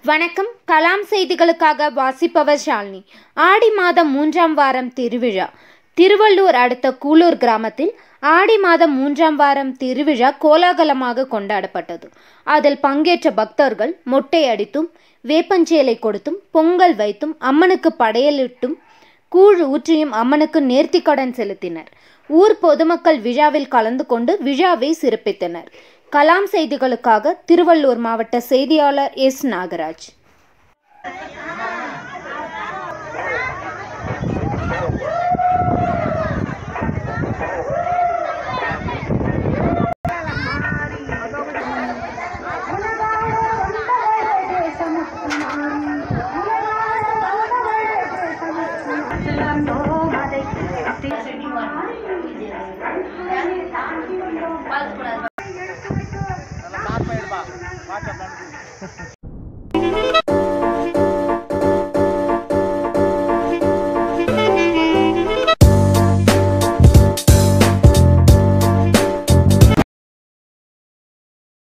வணக்கம் கலாம் செய்திகளுக்காக வாசிப்பவர் ஷாலினி ஆடி மாதம் மூன்றாம் வாரம் திருவிழா திருவள்ளூர் அடுத்த கூலூர் கிராமத்தில் ஆடி மாதம் மூன்றாம் வாரம் திருவிழா கோலாகலமாக கொண்டாடப்பட்டது அதில் பங்கேற்ற பக்தர்கள் மொட்டை அடித்தும் வேப்பஞ்சேலை கொடுத்தும் பொங்கல் வைத்தும் அம்மனுக்கு படையலிட்டும் கூழ் ஊற்றியும் அம்மனுக்கு நேர்த்திக்கடன் செலுத்தினர் ஊர் பொதுமக்கள் விழாவில் கலந்து கொண்டு விழாவை சிறப்பித்தனர் கலாம் செய்திகளுக்காக திருவள்ளூர் மாவட்ட செய்தியாளர் எஸ் நாகராஜ்